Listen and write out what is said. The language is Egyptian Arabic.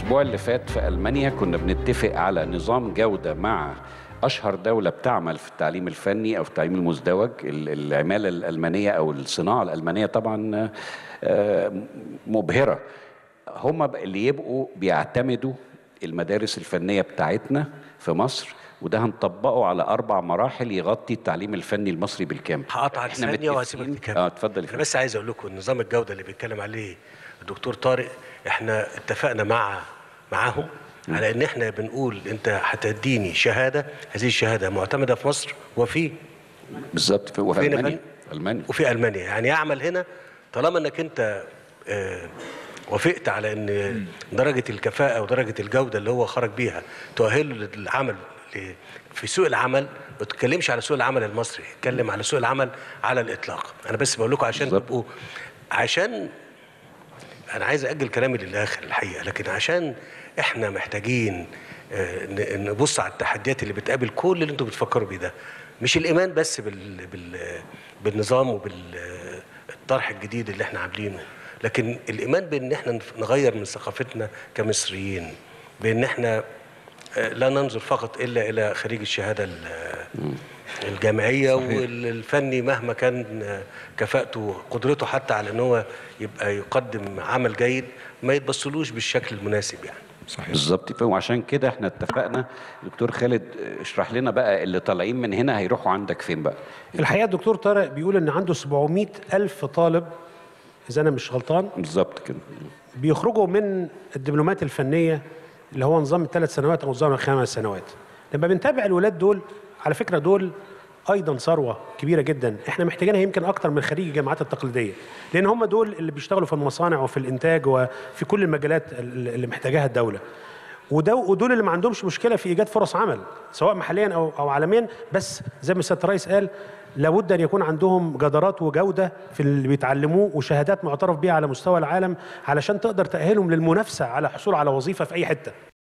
الاسبوع اللي فات في المانيا كنا بنتفق على نظام جوده مع اشهر دوله بتعمل في التعليم الفني او في التعليم المزدوج ال- العماله الالمانيه او الصناعه الالمانيه طبعا آه، مبهره هم اللي يبقوا بيعتمدوا المدارس الفنيه بتاعتنا في مصر وده هنطبقه على اربع مراحل يغطي التعليم الفني المصري بالكامل هقطعك ثانيه متفقين- وهسيبك تكمل اه اتفضل يا انا فندم. بس عايز اقول لكم نظام الجوده اللي بيتكلم عليه الدكتور طارق احنا اتفقنا مع معاهم على ان احنا بنقول انت هتديني شهاده هذه الشهاده معتمده في مصر وفي بالظبط في وفي فين يا المانيا فندم؟ المانيا وفي المانيا يعني يعمل هنا طالما انك انت آه، وافقت على ان درجه الكفاءه ودرجه الجوده اللي هو خرج بيها تؤهله للعمل ل- في سوق العمل ما تتكلمش على سوق العمل المصري اتكلم على سوق العمل على الاطلاق انا بس بقول لكم عشان بالظبط. تبقوا عشان انا عايز اجل كلامي للاخر الحقيقه لكن عشان احنا محتاجين آه، ن- نبص على التحديات اللي بتقابل كل اللي انتم بتفكروا بيه ده مش الايمان بس بال بال بالنظام وبالطرح الجديد اللي احنا عاملينه لكن الايمان بان احنا نغير من ثقافتنا كمصريين بان احنا آه، لا ننظر فقط الا الى خريج الشهاده ال- الجامعيه والفني مهما كان آه، كفاءته قدرته حتى على ان هو يبقى يقدم عمل جيد ما يتبصلوش بالشكل المناسب يعني صحيح بالظبط وعشان كده احنا اتفقنا دكتور خالد اشرح لنا بقى اللي طالعين من هنا هيروحوا عندك فين بقى الحقيقه الدكتور طارق بيقول ان عنده 700 الف طالب اذا انا مش غلطان بالظبط كده بيخرجوا من الدبلومات الفنيه اللي هو نظام الثلاث سنوات او نظام الخمس سنوات لما بنتابع الولاد دول على فكره دول ايضا ثروه كبيره جدا احنا محتاجينها يمكن اكتر من خريج الجامعات التقليديه لان هم دول اللي بيشتغلوا في المصانع وفي الانتاج وفي كل المجالات اللي محتاجاها الدوله وده ودول اللي ما عندهمش مشكله في ايجاد فرص عمل سواء محليا او او عالميا بس زي ما سياده الرئيس قال لابد ان يكون عندهم جدارات وجوده في اللي بيتعلموه وشهادات معترف بها على مستوى العالم علشان تقدر تاهلهم للمنافسه على حصول على وظيفه في اي حته